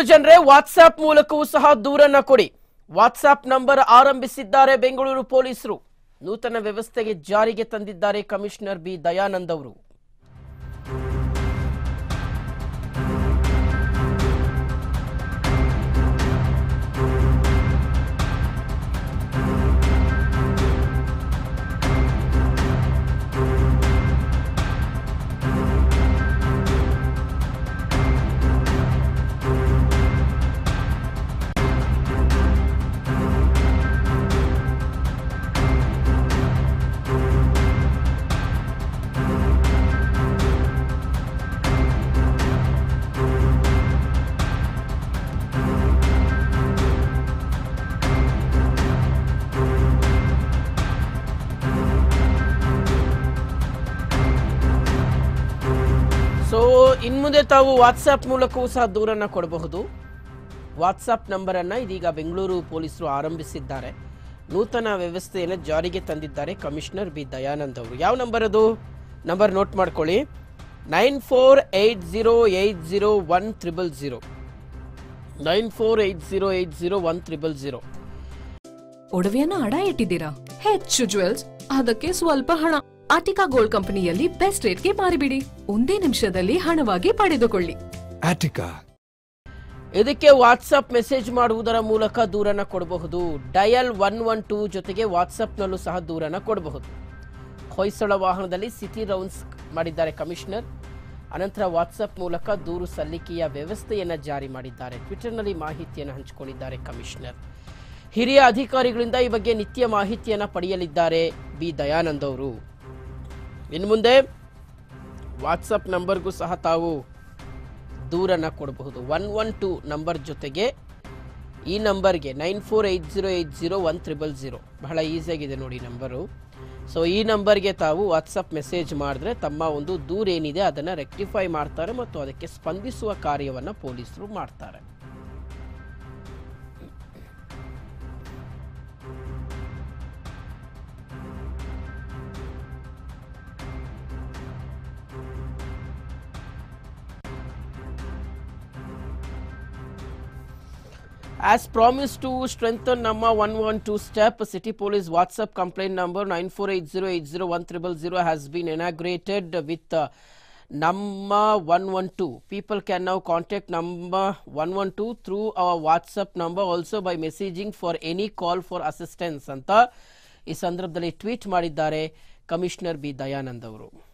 ಜನರೇ ವಾಟ್ಸ್ಆಪ್ ಮೂಲಕವೂ ಸಹ ದೂರನ್ನ ಕೊಡಿ ವಾಟ್ಸ್ಆಪ್ ನಂಬರ್ ಆರಂಭಿಸಿದ್ದಾರೆ ಬೆಂಗಳೂರು ಪೊಲೀಸರು ನೂತನ ವ್ಯವಸ್ಥೆಗೆ ಜಾರಿಗೆ ತಂದಿದ್ದಾರೆ ಕಮಿಷನರ್ ಬಿ ದಯಾನಂದ್ ಅವರು ಸೊ ಇನ್ಮುಂದೆ ತಾವು ವಾಟ್ಸ್ಆಪ್ ಮೂಲಕವೂ ಸಹ ದೂರನ್ನ ಕೊಡಬಹುದು ವಾಟ್ಸ್ಆಪ್ ನಂಬರ್ ಅನ್ನ ಇದೀಗ ಬೆಂಗಳೂರು ಪೊಲೀಸರು ಆರಂಭಿಸಿದ್ದಾರೆ ನೂತನ ವ್ಯವಸ್ಥೆಯನ್ನು ಜಾರಿಗೆ ತಂದಿದ್ದಾರೆ ಕಮಿಷನರ್ ಬಿ ದಯಾನಂದ್ ಅವರು ಯಾವ ನಂಬರ್ ಅದು ನಂಬರ್ ನೋಟ್ ಮಾಡ್ಕೊಳ್ಳಿ nine four eight zero eight zero one triple zero nine four eight zero eight zero one triple zero ಒಡವೆಯನ್ನ ಅಡ ಇಟ್ಟಿದ್ದೀರಾ ಹೆಚ್ಚು ಜುವೆಲ್ಸ್ ಅದಕ್ಕೆ ಸ್ವಲ್ಪ ಹಣ ಆಟಿಕಾ ಗೋಲ್ಡ್ ಕಂಪನಿಯಲ್ಲಿ ಬೆಸ್ಟ್ ರೇಟ್ಗೆ ಮಾರಿಬಿಡಿ ಒಂದೇ ನಿಮಿಷದಲ್ಲಿ ಹಣವಾಗಿ ಪಡೆದುಕೊಳ್ಳಿ Attica. ಇದಕ್ಕೆ ವಾಟ್ಸಪ್ ಮೆಸೇಜ್ ಮಾಡುವುದರ ಮೂಲಕ ದೂರನ ಕೊಡಬಹುದು ಡಯಲ್ ಒನ್ ಒನ್ ಟೂ ಜೊತೆಗೆ ವಾಟ್ಸಪ್ನಲ್ಲೂ ಸಹ ದೂರನ ಕೊಡಬಹುದು ಹೊಯ್ಸಳ ವಾಹನದಲ್ಲಿ ಸಿಟಿ ರೌಂಡ್ಸ್ ಮಾಡಿದ್ದಾರೆ ಕಮಿಷನರ್ ಅನಂತರ ವಾಟ್ಸಪ್ ಮೂಲಕ ದೂರು ಸಲ್ಲಿಕೆಯ ವ್ಯವಸ್ಥೆಯನ್ನು ಜಾರಿ ಮಾಡಿದ್ದಾರೆ ಟ್ವಿಟರ್ನಲ್ಲಿ ಮಾಹಿತಿಯನ್ನು ಹಂಚಿಕೊಂಡಿದ್ದಾರೆ ಕಮಿಷನರ್ ಹಿರಿಯ ಅಧಿಕಾರಿಗಳಿಂದ ಈ ಬಗ್ಗೆ ನಿತ್ಯ ಮಾಹಿತಿಯನ್ನು ಪಡೆಯಲಿದ್ದಾರೆ ಬಿ ದಯಾನಂದ್ ಅವರು ಇನ್ನು ಮುಂದೆ ವಾಟ್ಸಪ್ ನಂಬರ್ಗೂ ಸಹ ತಾವು ದೂರನ್ನು ಕೊಡಬಹುದು ಒನ್ ಒನ್ ಟೂ ನಂಬರ್ ಜೊತೆಗೆ ಈ ನಂಬರ್ಗೆ nine four eight zero eight zero one triple zero ಬಹಳ ಈಸಿಯಾಗಿದೆ ನೋಡಿ ನಂಬರು ಸೊ ಈ ನಂಬರ್ಗೆ ತಾವು ವಾಟ್ಸಪ್ ಮೆಸೇಜ್ ಮಾಡಿದ್ರೆ ತಮ್ಮ ಒಂದು ದೂರ ಏನಿದೆ ಅದನ್ನು ರೆಕ್ಟಿಫೈ ಮಾಡ್ತಾರೆ ಮತ್ತು ಅದಕ್ಕೆ ಸ್ಪಂದಿಸುವ ಕಾರ್ಯವನ್ನು ಪೊಲೀಸರು ಮಾಡ್ತಾರೆ As promised to strengthen Namma 112 step, City Police WhatsApp complaint number 9480801000 has been inaugurated with uh, Namma 112. People can now contact number 112 through our WhatsApp number also by messaging for any call for assistance ಅಂತ ಈ ಸಂದರ್ಭದಲ್ಲಿ tweet ಮಾಡಿದ್ದಾರೆ commissioner B Dayanand ಅವರು